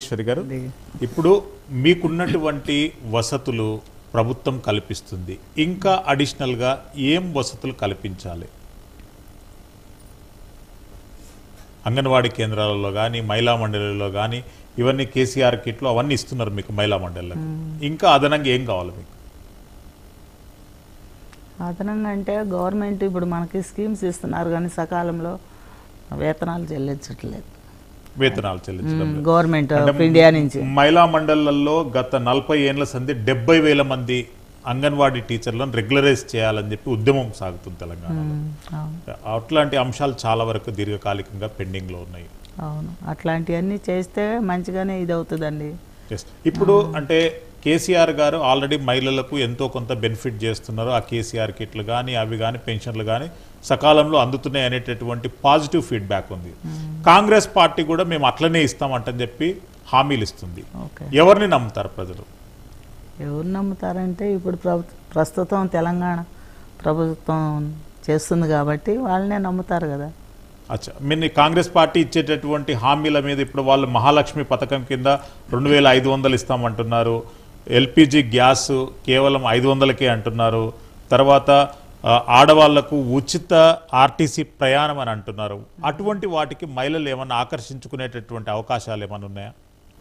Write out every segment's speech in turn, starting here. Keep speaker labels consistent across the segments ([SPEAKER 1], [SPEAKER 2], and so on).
[SPEAKER 1] రాజేశ్వరి గారు ఇప్పుడు మీకున్నటువంటి వసతులు ప్రభుత్వం కల్పిస్తుంది ఇంకా అడిషనల్గా ఏం వసతులు కల్పించాలి అంగన్వాడీ కేంద్రాలలో కానీ మహిళా మండలిలో కానీ ఇవన్నీ కేసీఆర్ కిట్లు అవన్నీ ఇస్తున్నారు మీకు మహిళా మండలిలకు ఇంకా అదనంగా ఏం కావాలి మీకు
[SPEAKER 2] అదనంగా అంటే గవర్నమెంట్ ఇప్పుడు మనకి స్కీమ్స్ ఇస్తున్నారు కానీ సకాలంలో వేతనాలు చెల్లించట్లేదు
[SPEAKER 1] వేతనాలు చెల్లించడం లేదు.
[SPEAKER 2] గవర్నమెంట్
[SPEAKER 1] అంటే
[SPEAKER 2] ఆఫ్ ఇండియా నుంచి
[SPEAKER 1] మహిళా మండళ్లలో గత నలభై ఏళ్ల సంధి డెబ్బై వేల మంది అంగన్వాడీ టీచర్లను రెగ్యులరైజ్ చేయాలని చెప్పి ఉద్యమం సాగుతుంది తెలంగాణలో
[SPEAKER 2] అవును
[SPEAKER 1] అట్లాంటి అంశాలు చాలా వరకు దీర్ఘకాలికంగా పెండింగ్ లో ఉన్నాయి
[SPEAKER 2] అవును అట్లాంటివన్నీ చేస్తే మంచిగానే ఇది అవుతుందండి
[SPEAKER 1] Yes. ఇప్పుడు అంటే కేసీఆర్ గారు ఆల్రెడీ మహిళలకు ఎంతో కొంత బెనిఫిట్ చేస్తున్నారు ఆ కేసీఆర్ కిట్లు కానీ అవి కానీ పెన్షన్లు కానీ సకాలంలో అందుతున్నాయి అనేటటువంటి పాజిటివ్ ఫీడ్బ్యాక్ ఉంది కాంగ్రెస్ పార్టీ కూడా మేము అట్లనే ఇస్తామంటని చెప్పి హామీలు ఇస్తుంది
[SPEAKER 2] ఓకే
[SPEAKER 1] ఎవరిని నమ్ముతారు ప్రజలు
[SPEAKER 2] ఎవరు నమ్ముతారంటే ఇప్పుడు ప్రభు ప్రస్తుతం తెలంగాణ ప్రభుత్వం చేస్తుంది కాబట్టి వాళ్ళనే నమ్ముతారు కదా
[SPEAKER 1] అచ్చా మీరు కాంగ్రెస్ పార్టీ ఇచ్చేటటువంటి హామీల మీద ఇప్పుడు వాళ్ళు మహాలక్ష్మి పథకం కింద రెండు వేల ఐదు వందలు ఇస్తామంటున్నారు ఎల్పిజి గ్యాస్ కేవలం ఐదు వందలకే అంటున్నారు తర్వాత ఆ, ఆడవాళ్లకు ఉచిత ఆర్టీసీ ప్రయాణం అని అంటున్నారు అటువంటి వాటికి మహిళలు ఏమన్నా ఆకర్షించుకునేటటువంటి అవకాశాలు ఏమైనా ఉన్నాయా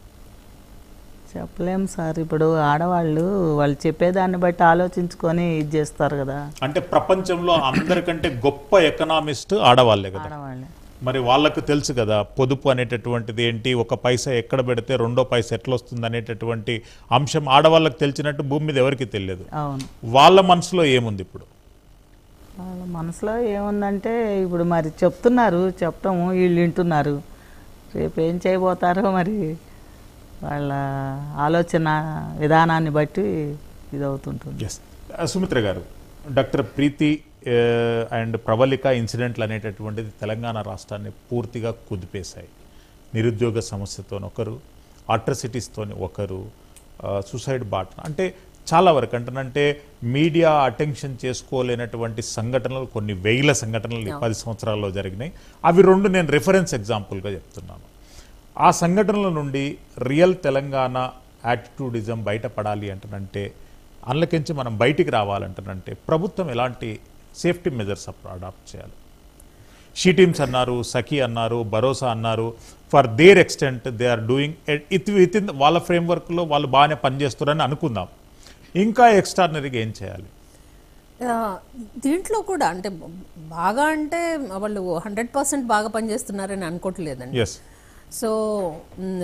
[SPEAKER 2] చెప్పలేం సార్ ఇప్పుడు ఆడవాళ్ళు వాళ్ళు చెప్పేదాన్ని బట్టి ఆలోచించుకొని ఇది చేస్తారు కదా
[SPEAKER 1] అంటే ప్రపంచంలో అందరికంటే గొప్ప ఎకనామిస్ట్ ఆడవాళ్లే కదా
[SPEAKER 2] ఆడవాళ్ళే
[SPEAKER 1] మరి వాళ్ళకు తెలుసు కదా పొదుపు అనేటటువంటిది ఏంటి ఒక పైసా ఎక్కడ పెడితే రెండో పైసా ఎట్లా వస్తుంది అనేటటువంటి అంశం ఆడవాళ్ళకి తెలిసినట్టు భూమి మీద ఎవరికి తెలియదు
[SPEAKER 2] అవును
[SPEAKER 1] వాళ్ళ మనసులో ఏముంది ఇప్పుడు
[SPEAKER 2] వాళ్ళ మనసులో ఏముందంటే ఇప్పుడు మరి చెప్తున్నారు చెప్పటము వీళ్ళు వింటున్నారు రేపు ఏం చేయబోతారో మరి వాళ్ళ ఆలోచన విధానాన్ని బట్టి ఇది అవుతుంటుంది
[SPEAKER 1] yes Sumitra garu doctor Preethi and ప్రబలిక ఇన్సిడెంట్లు అనేటటువంటిది తెలంగాణ రాష్ట్రాన్ని పూర్తిగా కుదిపేశాయి నిరుద్యోగ సమస్యతో ఒకరు అట్రసిటీస్తో ఒకరు సూసైడ్ బాట్ అంటే చాలా వరకు అంటేనంటే మీడియా అటెన్షన్ చేసుకోలేనటువంటి సంఘటనలు కొన్ని వేల సంఘటనలు ఈ పది సంవత్సరాల్లో జరిగినాయి అవి రెండు నేను రిఫరెన్స్ ఎగ్జాంపుల్గా చెప్తున్నాను ఆ సంఘటనల నుండి రియల్ తెలంగాణ యాటిట్యూడిజం బయటపడాలి అంటనంటే అందులోకించి మనం బయటికి రావాలంటనంటే ప్రభుత్వం ఎలాంటి సేఫ్టీ మెజర్స్ అడాప్ట్ చేయాలి షీ టీమ్స్ అన్నారు సఖీ అన్నారు భరోసా అన్నారు for their extent they are doing it with in వాళ్ళ ఫ్రేమ్వర్క్లో వాళ్ళు బాగానే పనిచేస్తున్నారని అనుకుందాం ఇంకా ఎక్స్ట్రాడినరీగా ఏం చేయాలి
[SPEAKER 3] ఆ, దీంట్లో కూడా అంటే బాగా అంటే వాళ్ళు హండ్రెడ్ పర్సెంట్ బాగా పనిచేస్తున్నారని అనుకోవట్లేదండి
[SPEAKER 1] ఎస్
[SPEAKER 3] సో మ్,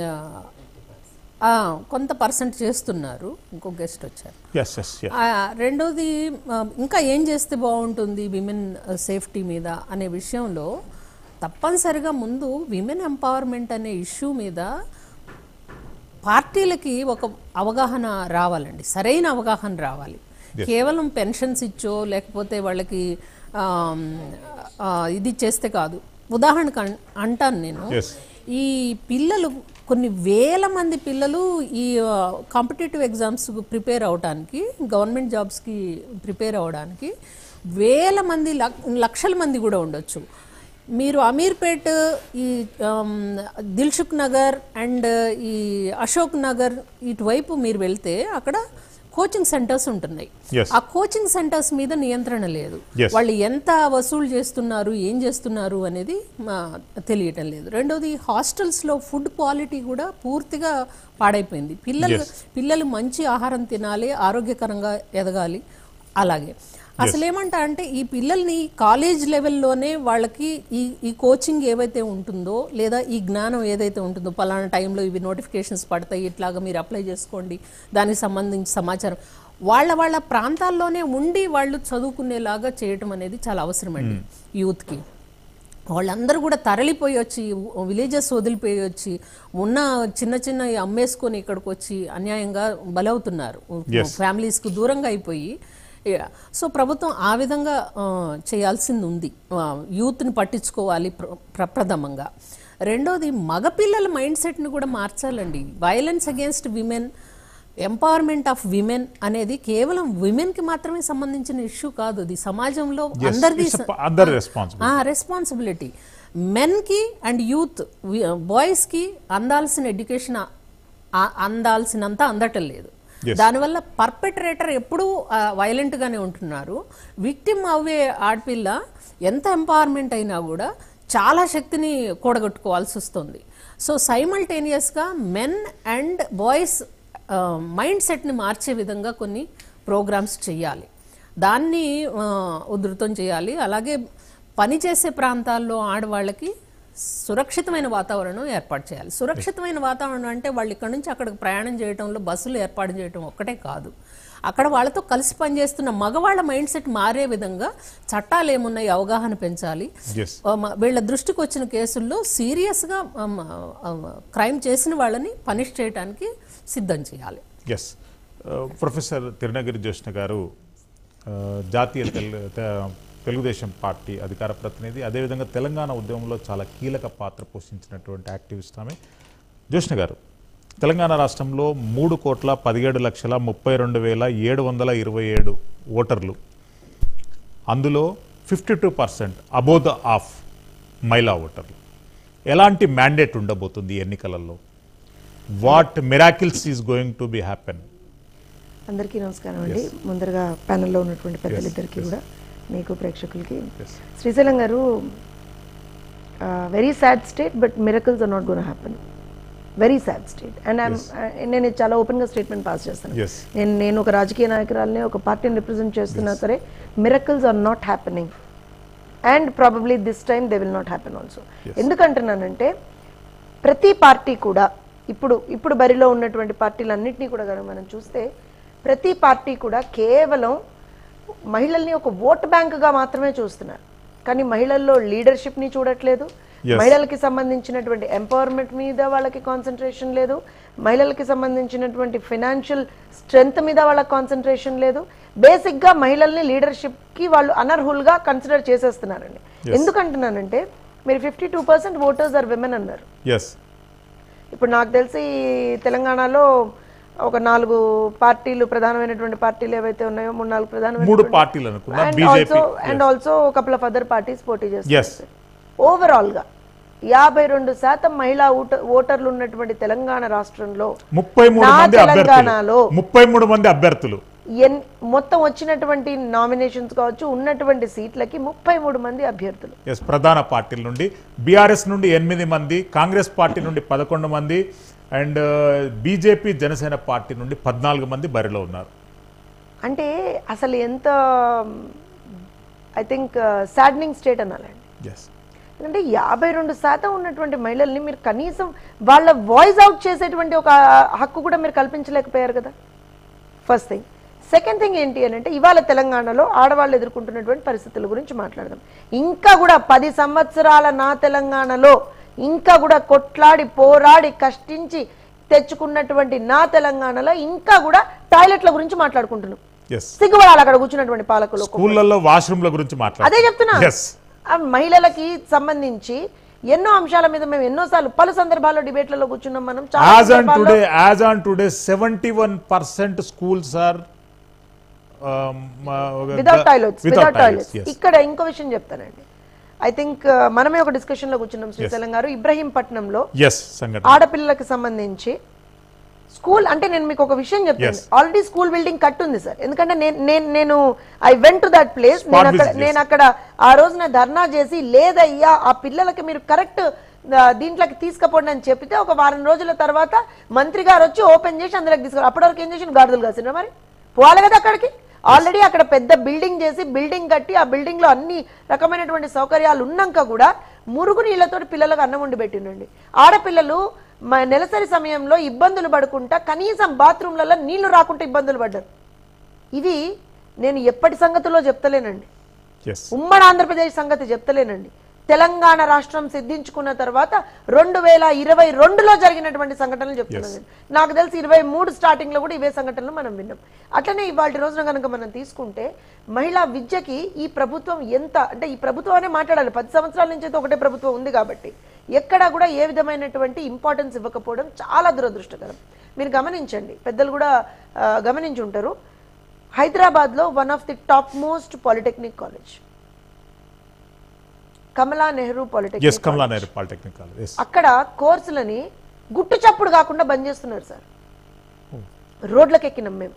[SPEAKER 3] ఆ, కొంత పర్సెంట్ చేస్తున్నారు ఇంకో గెస్ట్ వచ్చారు
[SPEAKER 1] ఎస్ ఎస్
[SPEAKER 3] ఆ, రెండోది ఆ, ఇంకా ఏం చేస్తే బాగుంటుంది విమెన్ సేఫ్టీ మీద అనే విషయంలో తప్పనిసరిగా ముందు విమెన్ ఎంపవర్మెంట్ అనే ఇష్యూ మీద పార్టీలకి ఒక అవగాహన రావాలండి సరైన అవగాహన రావాలి కేవలం పెన్షన్స్ ఇచ్చో లేకపోతే వాళ్ళకి ఆమ్, ఆ, ఇది చేస్తే కాదు ఉదాహరణకు అన్- అంటాను నేను
[SPEAKER 1] Yes.
[SPEAKER 3] ఈ పిల్లలు కొన్ని వేల మంది పిల్లలు ఈ కాంపిటేటివ్ ఎగ్జామ్స్ ప్రిపేర్ అవడానికి గవర్నమెంట్ జాబ్స్కి ప్రిపేర్ అవడానికి వేల మంది లక్- లక్షల మంది కూడా ఉండొచ్చు మీరు అమీర్పేట్ ఈ ఆమ్, దిల్సుఖ్ నగర్ అండ్ ఈ అశోక్ నగర్ ఇటువైపు మీరు వెళ్తే అక్కడ కోచింగ్ సెంటర్స్ ఉంటున్నాయి
[SPEAKER 1] Yes.
[SPEAKER 3] ఆ కోచింగ్ సెంటర్స్ మీద నియంత్రణ లేదు
[SPEAKER 1] Yes.
[SPEAKER 3] వాళ్ళు ఎంత వసూలు చేస్తున్నారు ఏం చేస్తున్నారు అనేది మా తెలియటం లేదు రెండోది హాస్టల్స్లో ఫుడ్ క్వాలిటీ కూడా పూర్తిగా పాడైపోయింది పిల్లలు
[SPEAKER 1] Yes.
[SPEAKER 3] పిల్లలు మంచి ఆహారం తినాలి ఆరోగ్యకరంగా ఎదగాలి అలాగే అసలు ఏమంటా అంటే ఈ పిల్లల్ని కాలేజ్ లెవెల్లోనే వాళ్ళకి ఈ ఈ కోచింగ్ ఏవైతే ఉంటుందో లేదా ఈ జ్ఞానం ఏదైతే ఉంటుందో పలానా టైంలో ఇవి నోటిఫికేషన్స్ పడతాయి ఇట్లాగా మీరు అప్లై చేసుకోండి దానికి సంబంధించి సమాచారం వాళ్ళ వాళ్ళ ప్రాంతాల్లోనే ఉండి వాళ్ళు చదువుకునేలాగా చేయటం అనేది చాలా అవసరం అండి యూత్కి వాళ్ళందరూ కూడా తరలిపోయి వచ్చి విలేజెస్ వదిలిపోయి వచ్చి ఉన్న చిన్న చిన్న అమ్మేసుకొని ఇక్కడికి వచ్చి అన్యాయంగా బలవుతున్నారు
[SPEAKER 1] Yes.
[SPEAKER 3] ఫ్యామిలీస్కు దూరంగా అయిపోయి Yeah. సో ప్రభుత్వం ఆ విధంగా ఆ, చేయాల్సింది ఉంది ఆ, యూత్ని పట్టించుకోవాలి ప్ర- ప్రప్రథమంగా రెండోది మగపిల్లల మైండ్ సెట్ని కూడా మార్చాలండి violence against women empowerment of women అనేది కేవలం విమెన్కి మాత్రమే సంబంధించిన ఇష్యూ కాదు అది సమాజంలో అందరిది
[SPEAKER 1] అదర్ రెస్పాన్సిబుల్
[SPEAKER 3] రెస్పాన్సిబిలిటీ మెన్కి అండ్ యూత్ బాయ్స్కి అందాల్సిన ఎడ్యుకేషన్ ఆ- అందాల్సినంత అందటం లేదు
[SPEAKER 1] Yes.
[SPEAKER 3] దానివల్ల పర్పెట్రేటర్ ఎప్పుడూ వైలెంట్ గానే ఉంటున్నారు విక్టిమ్ అవ్వే ఆడపిల్ల ఎంత ఎంపవర్మెంట్ అయినా కూడా చాలా శక్తిని కూడగట్టుకోవాల్సి వస్తుంది సో సైమల్టేనియస్గా మెన్ అండ్ బాయ్స్ మైండ్ సెట్ని మార్చే విధంగా కొన్ని ప్రోగ్రామ్స్ చేయాలి దాన్ని ఆ, ఉధృతం చేయాలి అలాగే పనిచేసే ప్రాంతాల్లో ఆడవాళ్ళకి సురక్షితమైన వాతావరణం ఏర్పాటు చేయాలి సురక్షితమైన వాతావరణం అంటే వాళ్ళు ఇక్కడ నుంచి అక్కడికి ప్రయాణం చేయడంలో బస్సులు ఏర్పాటు చేయడం ఒక్కటే కాదు అక్కడ వాళ్ళతో కలిసి పనిచేస్తున్న మగవాళ్ళ మైండ్ సెట్ మారే విధంగా చట్టాలు ఏమున్నాయి అవగాహన పెంచాలి
[SPEAKER 1] ఎస్
[SPEAKER 3] ఆ, మ- వీళ్ళ దృష్టికి వచ్చిన కేసుల్లో సీరియస్గా క్రైమ్ చేసిన వాళ్ళని పనిష్ చేయడానికి సిద్ధం చేయాలి
[SPEAKER 1] ఎస్ ప్రొఫెసర్ తిరునగిరి జోష్ణ గారు ఆ, జాతీయ తెలు తె- తెలుగుదేశం పార్టీ అధికార ప్రతినిధి అదేవిధంగా తెలంగాణ ఉద్యమంలో చాలా కీలక పాత్ర పోషించినటువంటి యాక్టివిస్ట్ ఆమె జోష్ణ గారు తెలంగాణ రాష్ట్రంలో మూడు కోట్ల పదిహేడు లక్షల ముప్పై రెండు వేల ఏడు వందల ఇరవై ఏడు ఓటర్లు అందులో fifty two percent above of మహిళా ఓటర్లు ఎలాంటి మ్యాండేట్ ఉండబోతుంది ఈ ఎన్నికలలో what miracles is going to be happen
[SPEAKER 4] అందరికీ నమస్కారం అండి ముందరగా ప్యానెల్లో ఉన్నటువంటి పెద్దలిద్దరికీ కూడా మీకు ప్రేక్షకులకి
[SPEAKER 1] Yes.
[SPEAKER 4] Srisailam garu very sad state but miracles are not gone happen very sad state and నేను ఇది చాలా ఓపెన్గా స్టేట్మెంట్ పాస్ చేస్తాను
[SPEAKER 1] Yes.
[SPEAKER 4] నేను నేను ఒక రాజకీయ నాయకురాలని ఒక పార్టీని రిప్రజెంట్ చేస్తున్నా సరే miracles are not happening and probably this time they will not happen also ఎందుకంటున్నానంటే ప్రతి పార్టీ కూడా ఇప్పుడు ఇప్పుడు బరిలో ఉన్నటువంటి పార్టీలన్నింటినీ కూడా కనుక మనం చూస్తే ప్రతి పార్టీ కూడా కేవలం మహిళల్ని ఒక ఓట్ బ్యాంకుగా మాత్రమే చూస్తున్నారు కానీ మహిళల్లో లీడర్షిప్ని చూడట్లేదు
[SPEAKER 1] Yes.
[SPEAKER 4] మహిళలకి సంబంధించినటువంటి ఎంపవర్మెంట్ మీద వాళ్ళకి కాన్సన్ట్రేషన్ లేదు మహిళలకి సంబంధించినటువంటి ఫినాన్షియల్ స్ట్రెంగ్త్ మీద వాళ్ళకి కాన్సన్ట్రేషన్ లేదు బేసిక్ గా మహిళల్ని లీడర్షిప్ కి వాళ్ళు అనర్హులుగా కన్సిడర్ చేసేస్తున్నారండి ఎందుకంటున్నానంటే మీరు fifty two percent voters are women అన్నారు
[SPEAKER 1] ఎస్
[SPEAKER 4] ఇప్పుడు నాకు తెలిసి తెలంగాణలో ఒక నాలుగు పార్టీలు ప్రధానమైనటువంటి పార్టీలు ఏవైతే ఉన్నాయో మూడు నాలుగు ప్రధానమైన
[SPEAKER 1] మూడు పార్టీలు అనుకున్నా
[SPEAKER 4] and
[SPEAKER 1] BJP
[SPEAKER 4] also and also couple of other parties పోటీ
[SPEAKER 1] Yes.
[SPEAKER 4] చేస్తారు ఓవరాల్ గా యాభై రెండు శాతం మహిళా ఓట- ఓటర్లు ఉన్నటువంటి తెలంగాణ రాష్ట్రంలో
[SPEAKER 1] ముప్పై మూడు
[SPEAKER 4] నా
[SPEAKER 1] మంది
[SPEAKER 4] తెలంగాణలో
[SPEAKER 1] అభ్యర్థులు ముప్పై మూడు మంది అభ్యర్థులు
[SPEAKER 4] ఎన్ మొత్తం వచ్చినటువంటి నామినేషన్స్ కావచ్చు ఉన్నటువంటి సీట్లకి ముప్పై మూడు మంది అభ్యర్థులు
[SPEAKER 1] ఎస్ ప్రధాన పార్టీల నుండి బీఆర్ఎస్ నుండి ఎనిమిది మంది కాంగ్రెస్ పార్టీ నుండి పదకొండు మంది అండ్ బీజేపీ జనసేన పార్టీ నుండి పద్నాలుగు మంది బరిలో ఉన్నారు
[SPEAKER 4] అంటే అసలు ఎంత ఐ థింక్ సాడ్నింగ్ స్టేట్ అనాలండి
[SPEAKER 1] ఎస్
[SPEAKER 4] ఎందుకంటే యాభై రెండు శాతం ఉన్నటువంటి మహిళల్ని మీరు కనీసం వాళ్ళ వాయిస్ అవుట్ చేసేటువంటి ఒక హక్కు కూడా మీరు కల్పించలేకపోయారు కదా ఫస్ట్ థింగ్ సెకండ్ థింగ్ ఏంటి అని అంటే ఇవాళ తెలంగాణలో ఆడవాళ్ళు ఎదుర్కొంటున్నటువంటి పరిస్థితుల గురించి మాట్లాడదాం ఇంకా కూడా పది సంవత్సరాల నా తెలంగాణలో ఇంకా కూడా కొట్లాడి పోరాడి కష్టించి తెచ్చుకున్నటువంటి నా తెలంగాణలో ఇంకా కూడా టాయిలెట్ల గురించి మాట్లాడుకుంటున్నాం
[SPEAKER 1] ఎస్
[SPEAKER 4] సిగ్గుపడాలి అక్కడ కూర్చున్నటువంటి పాలకులు
[SPEAKER 1] స్కూళ్ళల్లో వాష్రూమ్ల గురించి
[SPEAKER 4] అదే
[SPEAKER 1] మాట్లాడారు
[SPEAKER 4] చెప్తున్నా
[SPEAKER 1] ఎస్
[SPEAKER 4] ఆ మహిళలకి సంబంధించి ఎన్నో అంశాల మీద మేము ఎన్నోసార్లు పలు సందర్భాల్లో డిబేట్లలో కూర్చున్నాం మనం చాలా
[SPEAKER 1] యాజ్ ఆన్
[SPEAKER 4] సందర్భాల్లో
[SPEAKER 1] today as on today seventy one percent schools are
[SPEAKER 4] without toilets without toilets
[SPEAKER 1] toilets
[SPEAKER 4] ఇక్కడ ఇంకో విషయం చెప్తానండి ఐ థింక్ మనమే ఒక డిస్కషన్ లో కూర్చున్నాం శ్రీశైలం గారు ఇబ్రహీంపట్నంలో
[SPEAKER 1] ఎస్ సంఘటన
[SPEAKER 4] ఆడపిల్లలకు సంబంధించి స్కూల్ అంటే నేను మీకు ఒక విషయం చెప్తాను ఆల్రెడీ స్కూల్ బిల్డింగ్ కట్టుంది సార్ ఎందుకంటే నేను నేను నేను I went to that place
[SPEAKER 1] Spot
[SPEAKER 4] నేను అక్కడ
[SPEAKER 1] visit
[SPEAKER 4] నేను అక్కడ ఆ రోజున ధర్నా చేసి లేదయ్యా ఆ పిల్లలకి మీరు కరెక్ట్ దీంట్లోకి తీసుకుపోండి అని చెప్పితే ఒక వారం రోజుల తర్వాత మంత్రి గారు వచ్చి ఓపెన్ చేసి అందులోకి తీసుకున్నారు అప్పటి వరకు ఏం చేసిన గాడిదలు కాసిన మరి పోవాలి కదా అక్కడికి ఆల్రెడీ అక్కడ పెద్ద బిల్డింగ్ చేసి బిల్డింగ్ కట్టి ఆ బిల్డింగ్ లో అన్ని రకమైనటువంటి సౌకర్యాలు ఉన్నాక కూడా మురుగు నీళ్లతో పిల్లలకు అన్నం వండి పెట్టిండండి ఆడపిల్లలు మ- నెలసరి సమయంలో ఇబ్బందులు పడుకుంటా కనీసం బాత్రూమ్లలో నీళ్లు రాకుండా ఇబ్బందులు పడ్డారు ఇది నేను ఎప్పటి సంగతిలో చెప్తలేనండి
[SPEAKER 1] ఎస్
[SPEAKER 4] ఉమ్మడి ఆంధ్రప్రదేశ్ సంగతి చెప్తలేనండి తెలంగాణ రాష్ట్రం సిద్ధించుకున్న తర్వాత రెండు వేల ఇరవై రెండులో జరిగినటువంటి సంఘటనలు చెప్తున్నాను నేను. నాకు తెలిసి ఇరవై మూడు స్టార్టింగ్ లో కూడా ఇవే సంఘటనలు మనం విన్నాం అట్లనే ఇవాళ రోజున కనుక మనం తీసుకుంటే మహిళా విద్యకి ఈ ప్రభుత్వం ఎంత అంటే ఈ ప్రభుత్వం అనే మాట్లాడాలి పది సంవత్సరాల నుంచి అయితే ఒకటే ప్రభుత్వం ఉంది కాబట్టి ఎక్కడా కూడా ఏ విధమైనటువంటి ఇంపార్టెన్స్ ఇవ్వకపోవడం చాలా దురదృష్టకరం మీరు గమనించండి పెద్దలు కూడా ఆ, గమనించి ఉంటారు హైదరాబాద్లో one of the top most polytechnic college Kamala Nehru
[SPEAKER 1] yes
[SPEAKER 4] polytechnic
[SPEAKER 1] Kamala Nehru polytechnic college yes
[SPEAKER 4] అక్కడ కోర్సులని గుట్టు చప్పుడు కాకుండా బంద్ చేస్తున్నారు సార్ రోడ్లకు ఎక్కినాం మేము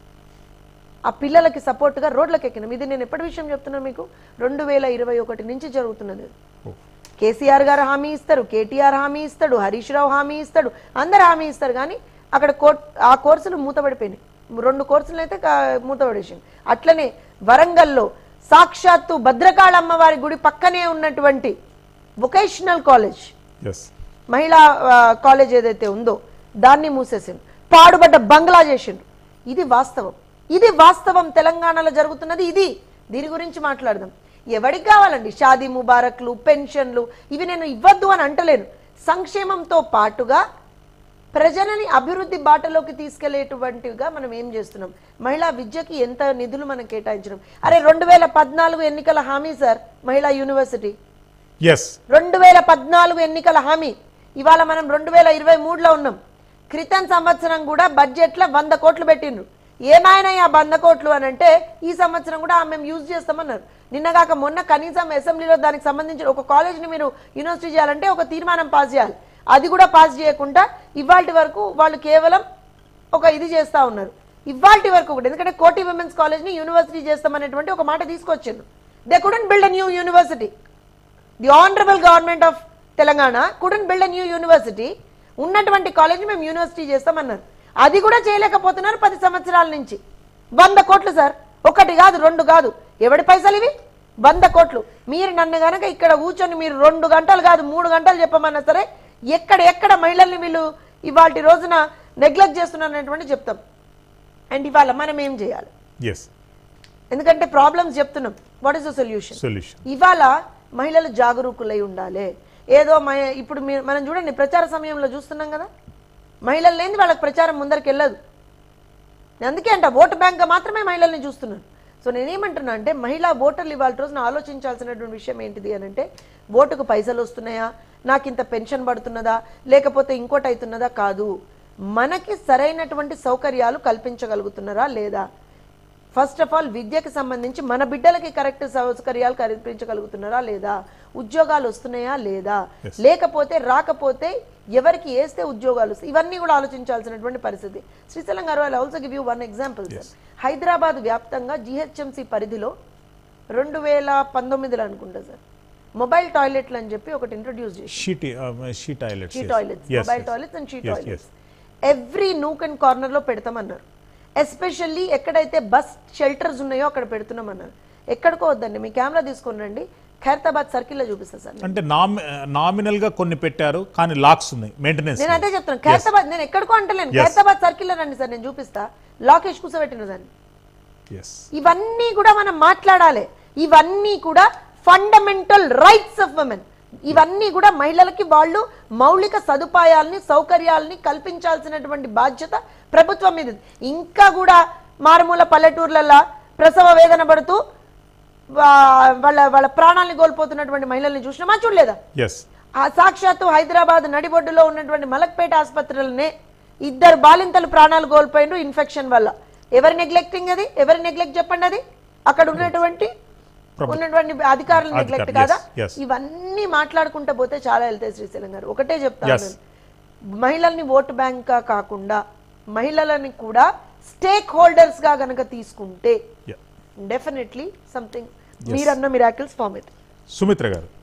[SPEAKER 4] ఆ పిల్లలకి సపోర్ట్గా రోడ్లకు ఎక్కినాం ఇది నేను ఎప్పటి విషయం చెప్తున్నాను మీకు రెండు వేల ఇరవై ఒకటి నుంచి జరుగుతున్నది ఇది. కేసీఆర్ గారు హామీ ఇస్తారు కేటీఆర్ హామీ ఇస్తాడు హరీష్ రావు హామీ ఇస్తాడు అందరు హామీ ఇస్తారు కానీ అక్కడ కోర్ ఆ కోర్సులు మూతపడిపోయినాయి రెండు కోర్సులు అయితే కా- మూతపడేసింది అట్లనే వరంగల్లో సాక్షాత్తు భద్రకాళ అమ్మవారి గుడి పక్కనే ఉన్నటువంటి వొకేషనల్ కాలేజ్
[SPEAKER 1] ఎస్
[SPEAKER 4] మహిళా ఆ, కాలేజ్ ఏదైతే ఉందో దాన్ని మూసేసిండు పాడుబడ్డ బంగ్లా చేసిండు ఇది వాస్తవం ఇది వాస్తవం తెలంగాణలో జరుగుతున్నది ఇది దీని గురించి మాట్లాడదాం ఎవరికి కావాలండి షాదీ ముబారక్లు పెన్షన్లు ఇవి నేను ఇవ్వద్దు అని అంటలేను సంక్షేమంతో పాటుగా ప్రజలని అభివృద్ధి బాటలోకి తీసుకెళ్లేటువంటివిగా మనం ఏం చేస్తున్నాం మహిళా విద్యకి ఎంత నిధులు మనం కేటాయించడం అరే రెండు వేల పద్నాలుగు ఎన్నికల హామీ సార్ మహిళా యూనివర్సిటీ
[SPEAKER 1] ఎస్
[SPEAKER 4] రెండు వేల పద్నాలుగు ఎన్నికల హామీ ఇవాళ మనం రెండు వేల ఇరవై మూడులో ఉన్నాం క్రితం సంవత్సరం కూడా బడ్జెట్లో వంద కోట్లు పెట్టిండ్రు ఏమైనాయి ఆ వంద కోట్లు అని అంటే ఈ సంవత్సరం కూడా మేము యూజ్ చేస్తామన్నారు నిన్నగాక మొన్న కనీసం అసెంబ్లీలో దానికి సంబంధించిన ఒక కాలేజ్ని మీరు యూనివర్సిటీ చేయాలంటే ఒక తీర్మానం పాస్ చేయాలి అది కూడా పాస్ చేయకుండా ఇవాళ వరకు వాళ్ళు కేవలం ఒక ఇది చేస్తా ఉన్నారు ఇవాళ వరకు కూడా ఎందుకంటే కోటి విమెన్స్ కాలేజ్ని యూనివర్సిటీ చేస్తామనేటువంటి ఒక మాట తీసుకొచ్చిండ్రు they couldn't build a new university the honourable government of Telangana couldn't build a new university ఉన్నటువంటి కాలేజ్ మేము యూనివర్సిటీ చేస్తామన్నారు అది కూడా చేయలేకపోతున్నారు పది సంవత్సరాల నుంచి వంద కోట్లు సార్ ఒకటి కాదు రెండు కాదు ఎవడి పైసలు ఇవి వంద కోట్లు మీరు నన్ను గనక ఇక్కడ కూర్చొని మీరు రెండు గంటలు కాదు మూడు గంటలు చెప్పమన్నా సరే ఎక్కడ ఎక్కడ మహిళల్ని వీళ్ళు ఇవాళ రోజున నెగ్లెక్ట్ చేస్తున్నారనేటువంటి చెప్తాం అండ్ ఇవాళ మనం ఏం చేయాలి
[SPEAKER 1] ఎస్
[SPEAKER 4] ఎందుకంటే ప్రాబ్లమ్స్ చెప్తున్నాం what is the solution
[SPEAKER 1] solution
[SPEAKER 4] ఇవాళ మహిళలు జాగరూకులై ఉండాలి ఏదో మ- ఇప్పుడు మీరు మనం చూడండి ప్రచార సమయంలో చూస్తున్నాం కదా మహిళలు లేని వాళ్ళకి ప్రచారం ముందరికి వెళ్ళదు అందుకే అంట ఓటు బ్యాంక్గా మాత్రమే మహిళల్ని చూస్తున్నాను సో నేనేమంటున్నా అంటే మహిళా ఓటర్లు ఇవాళ రోజున ఆలోచించాల్సినటువంటి విషయం ఏంటిది అని అంటే ఓటుకు పైసలు వస్తున్నాయా నాకు ఇంత పెన్షన్ పడుతున్నదా లేకపోతే ఇంకోటి అవుతున్నదా కాదు మనకి సరైనటువంటి సౌకర్యాలు కల్పించగలుగుతున్నారా లేదా ఫస్ట్ ఆఫ్ ఆల్ విద్యకి సంబంధించి మన బిడ్డలకి కరెక్ట్ సౌకర్యాలు కల్పించగలుగుతున్నారా లేదా ఉద్యోగాలు వస్తున్నాయా లేదా లేకపోతే రాకపోతే ఎవరికి వేస్తే ఉద్యోగాలు వస్తాయి? ఇవన్నీ కూడా ఆలోచించాల్సినటువంటి పరిస్థితి Srisailam garu I also give you one example Hyderabad వ్యాప్తంగా జిహెచ్ఎంసి పరిధిలో రెండు వేల పంతొమ్మిదిలో అనుకుంటా సార్ మొబైల్ టాయిలెట్లు అని చెప్పి ఒకటి ఇంట్రొడ్యూస్ చేసి
[SPEAKER 1] she she toilets
[SPEAKER 4] she toilets mobile toilets and she toilets every nook and corner లో పెడతామన్నారు ఎస్పెషల్లీ ఎక్కడైతే బస్ షెల్టర్స్ ఉన్నాయో అక్కడ పెడుతున్నామన్నారు ఎక్కడికో వద్దండి మీ కెమెరా తీసుకొని రండి ఖైరతాబాద్ సర్కిల్ లో చూపిస్తా సార్
[SPEAKER 1] అంటే నామి నామినల్ గా కొన్ని పెట్టారు కానీ లాక్స్ ఉన్నాయి మెయింటెనెన్స్
[SPEAKER 4] నేను అదే చెప్తాను ఖైరతాబాద్ నేను ఎక్కడికో అంటలేను ఖైరతాబాద్ సర్కిల్ లో రండి సార్ నేను చూపిస్తా లాకేష్ కూర్చోబెట్టిన దాన్ని
[SPEAKER 1] ఎస్
[SPEAKER 4] ఇవన్నీ కూడా మనం మాట్లాడాలి ఇవన్నీ కూడా ఫండమెంటల్ రైట్స్ ఆఫ్ ఉమెన్ ఇవన్నీ కూడా మహిళలకి వాళ్ళు మౌలిక సదుపాయాల్ని సౌకర్యాలని కల్పించాల్సినటువంటి బాధ్యత ప్రభుత్వం మీద ఉంది. ఇంకా కూడా మారుమూల పల్లెటూర్లలో ప్రసవ వేదన పడుతూ వా- వాళ్ళ వాళ్ళ ప్రాణాలని కోల్పోతున్నటువంటి మహిళల్ని చూసినామా చూడలేదా
[SPEAKER 1] ఎస్
[SPEAKER 4] ఆ సాక్షాత్తు హైదరాబాద్ నడిబొడ్డులో ఉన్నటువంటి మలక్పేట ఆసుపత్రులనే ఇద్దరు బాలింతలు ప్రాణాలు కోల్పోయినరు ఇన్ఫెక్షన్ వల్ల ఎవరి నెగ్లెక్టింగ్ అది ఎవరి నెగ్లెక్ట్ చెప్పండి అది అక్కడ ఉన్నటువంటి ఉన్నటువంటి అధికారుల నెగ్లెక్ట్
[SPEAKER 1] అధికారులు,
[SPEAKER 4] కాదా
[SPEAKER 1] yes, yes.
[SPEAKER 4] ఇవన్నీ మాట్లాడుకుంటూ పోతే చాలా వెళ్తాయి శ్రీశైలం గారు ఒకటే చెప్తాను
[SPEAKER 1] Yes.
[SPEAKER 4] నేను. మహిళల్ని ఓటు బ్యాంక్ గా కాకుండా మహిళలని కూడా స్టేక్ హోల్డర్స్ గా గనక తీసుకుంటే
[SPEAKER 1] Yeah.
[SPEAKER 4] డెఫినెట్లీ సంథింగ్ మీరన్న మిరాకిల్స్ ఫార్మ్ అవుతాయి
[SPEAKER 1] సుమిత్ర గారు